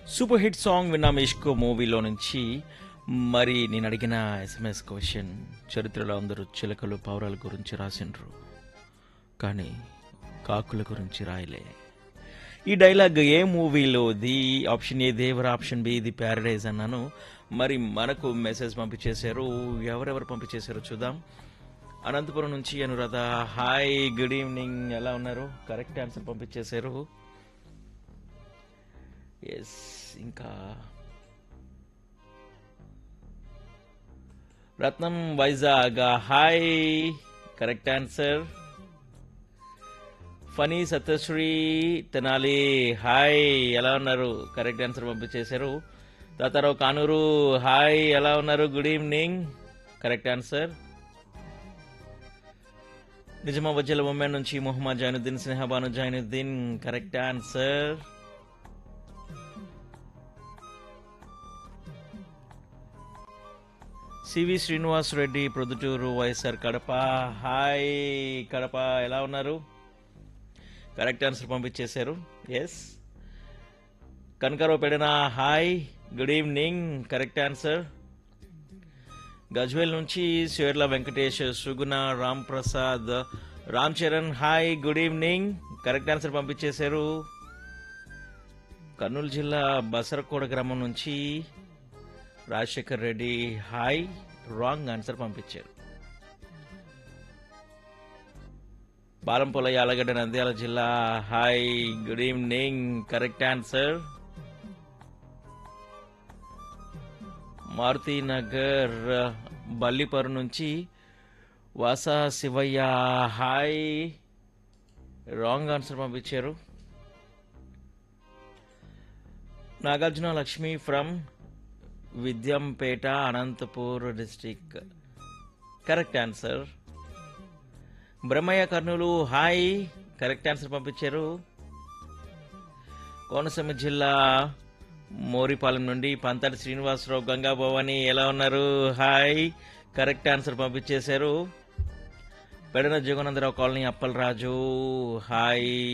super hit song విన్నాం ఇష్కో మూవీలో నుంచి మరి నేను అడిగిన ఎస్ఎంఎస్ క్వశ్చన్ చరిత్రలో అందరూ చిలకలు పౌరాల గురించి రాసిండ్రు కానీ కాకుల గురించి రాయలే ఈ డైలాగ్ ఏ మూవీలో the option A Devara option B ఇది ప్యారడైజ్ అన్నాను మరి మనకు మెసేజ్ పంపించేశారు ఎవరెవరు పంపించేశారో చూద్దాం అనంతపురం నుంచి అనురాధ హాయ్ గుడ్ ఈవినింగ్ ఎలా ఉన్నారు కరెక్ట్ ఆన్సర్ పంపించేశారు ఎస్ ఇంకా Ratnam Vizag hi correct answer Phani Satyasri Tenali hi ఎలా ఉన్నారు కరెక్ట్ ఆన్సర్ పంపించేశారు తాతారావు కానూరు హాయ్ ఎలా ఉన్నారు good evening correct answer Nizamabad జిల్లా బొమ్మ నుంచి Mohammad Zainuddin Snehabanu Zainuddin correct answer CV Srinivas Reddy Proddatur YSR Kadapa hi Kadapa ఎలా ఉన్నారు కరెక్ట్ ఆన్సర్ పంపించేశారు yes Kanakarao Pedana hi good evening correct answer Gajwel నుంచి Sherla Venkatesh Suguna Ram Prasad Ram Charan hi good evening correct answer పంపించేశారు కర్నూలు జిల్లా బసరకోడ గ్రామం నుంచి Rajasekhar Reddy hi wrong answer పంపించారు బాలంపొల యాలగడ్డ నంద్యాల జిల్లా hi good evening correct answer Maruti Nagar Balliparu నుంచి Vasa Sivaiah hi wrong answer పంపించారు Nagarjuna Lakshmi from Vidyampeta Anantapur district correct answer Brahmaiah Kurnool hi correct answer పంపించారు కోనసీమ జిల్లా మోరిపాలెం నుండి పంతటి శ్రీనివాసరావు గంగా భవాని ఎలా ఉన్నారు హాయ్ కరెక్ట్ ఆన్సర్ పంపించేశారు పెడన జగనందరావు కాలనీ అప్పలరాజు హాయ్